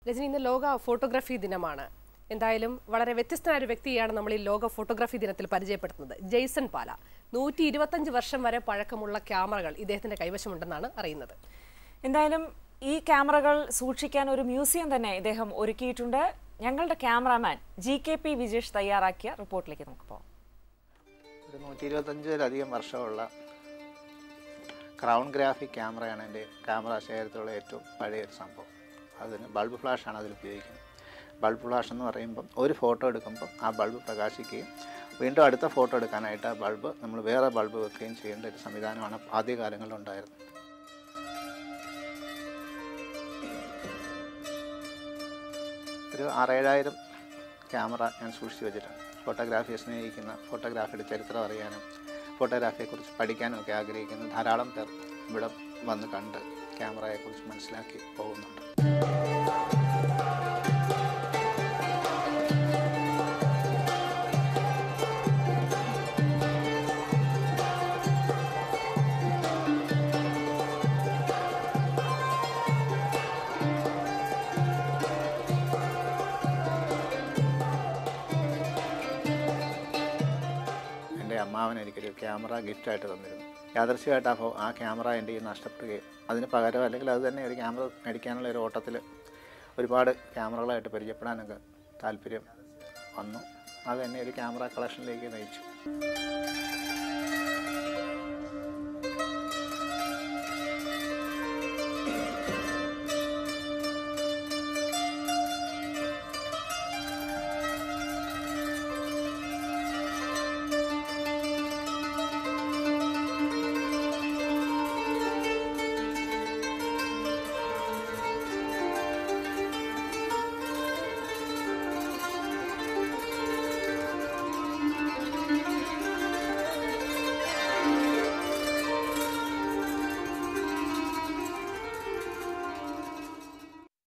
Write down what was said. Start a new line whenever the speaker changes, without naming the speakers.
രജനി ഇന്ന് ലോക ഫോട്ടോഗ്രാഫി ദിനമാണ് എന്തായാലും വളരെ വ്യത്യസ്തനായ ഒരു വ്യക്തിയാണ് നമ്മൾ ഈ ലോക ഫോട്ടോഗ്രാഫി ദിനത്തിൽ പരിചയപ്പെടുത്തുന്നത് ജെയ്സൺ പാല നൂറ്റി ഇരുപത്തഞ്ച് വർഷം വരെ പഴക്കമുള്ള ക്യാമറകൾ ഇദ്ദേഹത്തിന്റെ കൈവശമുണ്ടെന്നാണ് അറിയുന്നത്
എന്തായാലും ഈ ക്യാമറകൾ സൂക്ഷിക്കാൻ ഒരു മ്യൂസിയം തന്നെ ഇദ്ദേഹം ഒരുക്കിയിട്ടുണ്ട് ഞങ്ങളുടെ cameraman G K P Vijesh തയ്യാറാക്കിയ റിപ്പോർട്ടിലേക്ക് നമുക്ക് പോകാം
ഒരു നൂറ്റി ഇരുപത്തഞ്ചിലധികം വർഷമുള്ള ക്രൗൺ ഗ്രാഫിക് ക്യാമറയാണ് എൻ്റെ ക്യാമറ ശേഖരത്തിലുള്ള ഏറ്റവും പഴയ ഒരു സംഭവം അതിന് ബൾബ് ഫ്ലാഷാണ് അതിൽ ഉപയോഗിക്കുന്നത് ബൾബ് ഫ്ലാഷ് എന്ന് പറയുമ്പം ഒരു ഫോട്ടോ എടുക്കുമ്പം ആ ബൾബ് പ്രകാശിക്കുകയും വീണ്ടും അടുത്ത ഫോട്ടോ എടുക്കാനായിട്ട് ആ ബൾബ് നമ്മൾ വേറെ ബൾബ് വെക്കുകയും ചെയ്യേണ്ട ഒരു സംവിധാനമാണ് ആദ്യകാലങ്ങളിൽ ഉണ്ടായിരുന്നത് ഒരു ആറേഴായിരം ക്യാമറ ഞാൻ സൂക്ഷിച്ചു വെച്ചിട്ടുണ്ട് ഫോട്ടോഗ്രാഫിയെ സ്നേഹിക്കുന്ന ഫോട്ടോഗ്രാഫിയുടെ ചരിത്രം അറിയാനും ഫോട്ടോഗ്രാഫിയെക്കുറിച്ച് പഠിക്കാനും ഒക്കെ ആഗ്രഹിക്കുന്ന ധാരാളം പേർ ഇവിടെ വന്ന് കണ്ട് ക്യാമറയെക്കുറിച്ച് മനസ്സിലാക്കി പോകുന്നുണ്ട് എൻ്റെ അമ്മാവൻ എനിക്കൊരു ക്യാമറ ഗിഫ്റ്റായിട്ട് തന്നിരുന്നു യാദർച്ഛമായിട്ട് ആ ഫോ ആ ക്യാമറ എൻ്റെ ഈ നഷ്ടപ്പെടുകയും അതിന് പകരം അല്ലെങ്കിൽ അത് തന്നെ ഒരു ക്യാമറ മേടിക്കാനുള്ള ഒരു ഓട്ടത്തിൽ ഒരുപാട് ക്യാമറകളായിട്ട് പരിചയപ്പെടാനൊക്കെ താല്പര്യം വന്നു അത് എന്നെ ഒരു ക്യാമറ കളക്ഷനിലേക്ക് നയിച്ചു